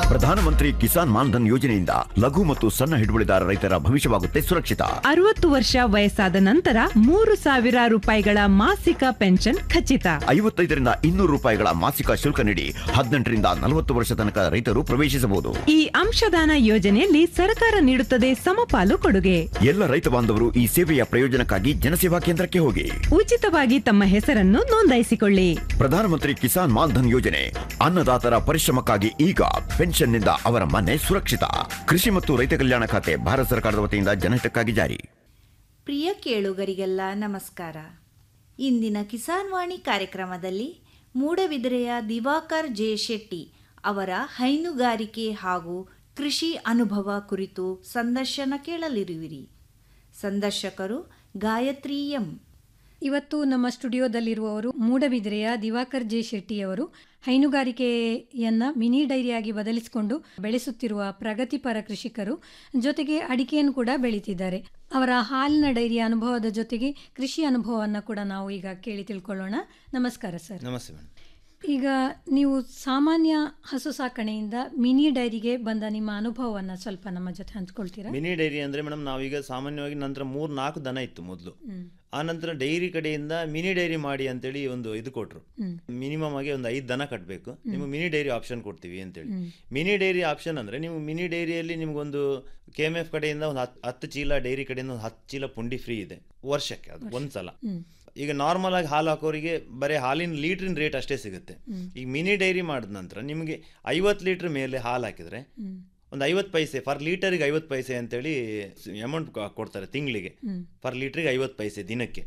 ಪ್ರಧಾನಮಂತ್ರಿ ಕಿಸಾನ್ ಮಾನ್ಧನ್ ಯೋಜನೆಯಿಂದ ಲಘು ಮತ್ತು ಸಣ್ಣ ಹಿಡುವಳಿದಾರ ರೈತರ ಭವಿಷ್ಯವಾಗುತ್ತೆ ಸುರಕ್ಷಿತ ಅರವತ್ತು ವರ್ಷ ವಯಸ್ಸಾದ ನಂತರ ಮೂರು ಸಾವಿರ ರೂಪಾಯಿಗಳ ಮಾಸಿಕ ಪೆನ್ಷನ್ ಖಚಿತ ಐವತ್ತೈದರಿಂದ ಇನ್ನೂರು ರೂಪಾಯಿಗಳ ಮಾಸಿಕ ಶುಲ್ಕ ನೀಡಿ ಹದಿನೆಂಟರಿಂದ ನಲವತ್ತು ವರ್ಷ ತನಕ ರೈತರು ಪ್ರವೇಶಿಸಬಹುದು ಈ ಅಂಶದಾನ ಯೋಜನೆಯಲ್ಲಿ ಸರ್ಕಾರ ನೀಡುತ್ತದೆ ಸಮಪಾಲು ಕೊಡುಗೆ ಎಲ್ಲ ರೈತ ಬಾಂಧವರು ಈ ಸೇವೆಯ ಪ್ರಯೋಜನಕ್ಕಾಗಿ ಜನಸೇವಾ ಕೇಂದ್ರಕ್ಕೆ ಹೋಗಿ ಉಚಿತವಾಗಿ ತಮ್ಮ ಹೆಸರನ್ನು ನೋಂದಾಯಿಸಿಕೊಳ್ಳಿ ಪ್ರಧಾನಮಂತ್ರಿ ಕಿಸಾನ್ ಮಾನ್ಧನ್ ಯೋಜನೆ ಅನ್ನದಾತರ ಪರಿಶ್ರಮಕ್ಕಾಗಿ ಈಗ ಪೆನ್ಷನ್ನಿಂದ ಅವರ ಮನೆ ಸುರಕ್ಷಿತ ಕೃಷಿ ಮತ್ತು ರೈತ ಕಲ್ಯಾಣ ಖಾತೆ ಭಾರತ ಸರ್ಕಾರದ ವತಿಯಿಂದ ಜನಹಿತಕ್ಕಾಗಿ ಜಾರಿ ಪ್ರಿಯ ಕೇಳುಗರಿಗೆಲ್ಲ ನಮಸ್ಕಾರ ಇಂದಿನ ಕಿಸಾನ್ ವಾಣಿ ಕಾರ್ಯಕ್ರಮದಲ್ಲಿ ಮೂಡಬಿದಿರೆಯ ದಿವಾಕರ್ ಜೆ ಶೆಟ್ಟಿ ಅವರ ಹೈನುಗಾರಿಕೆ ಹಾಗೂ ಕೃಷಿ ಅನುಭವ ಕುರಿತು ಸಂದರ್ಶನ ಕೇಳಲಿರುವಿರಿ ಸಂದರ್ಶಕರು ಗಾಯತ್ರಿ ಎಂ ಇವತ್ತು ನಮ್ಮ ಸ್ಟುಡಿಯೋದಲ್ಲಿರುವವರು ಮೂಡಬಿದಿರೆಯ ದಿವಾಕರ್ ಜೆ ಶೆಟ್ಟಿಯವರು ಹೈನುಗಾರಿಕೆಯನ್ನ ಮಿನಿ ಡೈರಿಯಾಗಿ ಬದಲಿಸಿಕೊಂಡು ಬೆಳೆಸುತ್ತಿರುವ ಪ್ರಗತಿಪರ ಕೃಷಿಕರು ಜೊತೆಗೆ ಅಡಿಕೆಯನ್ನು ಕೂಡ ಬೆಳೀತಿದ್ದಾರೆ ಅವರ ಹಾಲಿನ ಡೈರಿಯ ಅನುಭವದ ಜೊತೆಗೆ ಕೃಷಿ ಅನುಭವವನ್ನು ಕೂಡ ನಾವು ಈಗ ಕೇಳಿ ತಿಳ್ಕೊಳ್ಳೋಣ ನಮಸ್ಕಾರ ಸರ್ ನಮಸ್ತೆ ಮೇಡಮ್ ಈಗ ನೀವು ಸಾಮಾನ್ಯ ಹಸು ಸಾಕಣೆಯಿಂದ ಮಿನಿ ಡೈರಿಗೆ ಬಂದ ನಿಮ್ಮ ಅನುಭವವನ್ನು ಸ್ವಲ್ಪ ನಮ್ಮ ಜೊತೆ ಹಂಚ್ಕೊಳ್ತೀರಾ ಮಿನಿ ಡೈರಿ ಅಂದ್ರೆ ಮೇಡಮ್ ನಾವೀಗ ಸಾಮಾನ್ಯವಾಗಿ ನಂತರ ಮೂರ್ ನಾಲ್ಕು ದನ ಇತ್ತು ಮೊದಲು ಆ ನಂತರ ಡೈರಿ ಕಡೆಯಿಂದ ಮಿನಿ ಡೈರಿ ಮಾಡಿ ಅಂತೇಳಿ ಒಂದು ಇದು ಕೊಟ್ರು ಮಿನಿಮಮ್ ಆಗಿ ಒಂದು ಐದು ದನ ಕಟ್ಟಬೇಕು ನಿಮ್ಗೆ ಮಿನಿ ಡೈರಿ ಆಪ್ಷನ್ ಕೊಡ್ತೀವಿ ಅಂತೇಳಿ ಮಿನಿ ಡೈರಿ ಆಪ್ಷನ್ ಅಂದ್ರೆ ನೀವು ಮಿನಿ ಡೈರಿಯಲ್ಲಿ ನಿಮ್ಗೊಂದು ಕೆ ಎಮ್ ಎಫ್ ಕಡೆಯಿಂದ ಒಂದು ಹತ್ತು ಹತ್ತು ಚೀಲ ಡೈರಿ ಕಡೆಯಿಂದ ಒಂದು ಹತ್ತು ಚೀಲ ಪುಂಡಿ ಫ್ರೀ ಇದೆ ವರ್ಷಕ್ಕೆ ಅದು ಒಂದ್ಸಲ ಈಗ ನಾರ್ಮಲ್ ಆಗಿ ಹಾಲು ಹಾಕೋರಿಗೆ ಬರೀ ಹಾಲಿನ ಲೀಟ್ರಿನ ರೇಟ್ ಅಷ್ಟೇ ಸಿಗುತ್ತೆ ಈಗ ಮಿನಿ ಡೈರಿ ಮಾಡಿದ ನಂತರ ನಿಮಗೆ ಐವತ್ತು ಲೀಟರ್ ಮೇಲೆ ಹಾಲು ಹಾಕಿದ್ರೆ ಒಂದು ಐವತ್ತು ಪೈಸೆ ಫರ್ ಲೀಟರ್ಗೆ ಐವತ್ತು ಪೈಸೆ ಅಂತೇಳಿ ಅಮೌಂಟ್ ಕೊಡ್ತಾರೆ ತಿಂಗಳಿಗೆ ಫರ್ ಲೀಟ್ರಿಗೆ ಐವತ್ತು ಪೈಸೆ ದಿನಕ್ಕೆ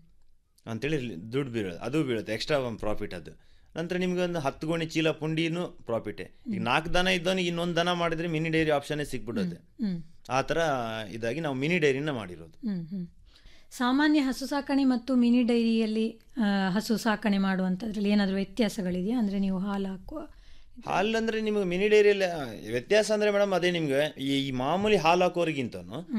ಅಂತೇಳಿ ದುಡ್ಡು ಬೀಳೋದು ಅದು ಬೀಳುತ್ತೆ ಎಕ್ಸ್ಟ್ರಾ ಒಂದು ಪ್ರಾಫಿಟ್ ಅದು ನಂತರ ನಿಮ್ಗೆ ಒಂದು ಹತ್ತು ಗೋಣಿ ಚೀಲ ಪುಂಡಿನೂ ಪ್ರಾಫಿಟೇ ಈಗ ನಾಲ್ಕು ದನ ಇದ್ದವನಿಗೆ ಇನ್ನೊಂದು ದನ ಮಾಡಿದ್ರೆ ಮಿನಿ ಡೈರಿ ಆಪ್ಷನ್ನೇ ಸಿಕ್ಬಿಡುತ್ತೆ ಆ ಥರ ಇದಾಗಿ ನಾವು ಮಿನಿ ಡೈರಿನ ಮಾಡಿರೋದು ಹ್ಮ್, ಹ್ಮ್. ಸಾಮಾನ್ಯ ಹಸು ಸಾಕಣೆ ಮತ್ತು ಮಿನಿ ಡೈರಿಯಲ್ಲಿ ಆ, ಹಸು ಸಾಕಣೆ ಮಾಡುವಂಥದ್ರಲ್ಲಿ ಏನಾದರೂ ವ್ಯತ್ಯಾಸಗಳಿದೆಯಾ ಅಂದರೆ ನೀವು ಹಾಲು ಹಾಕುವ ಹಾಲು ಅಂದ್ರೆ ನಿಮಗೆ ಮಿನಿ ಡೈರಿಯಲ್ಲಿ ವ್ಯತ್ಯಾಸ ಅಂದ್ರೆ ಮೇಡಮ್ ಅದೇ ನಿಮ್ಗೆ ಈ ಈ ಮಾಮೂಲಿ ಹಾಲು ಹಾಕೋರಿಗಿಂತನೂ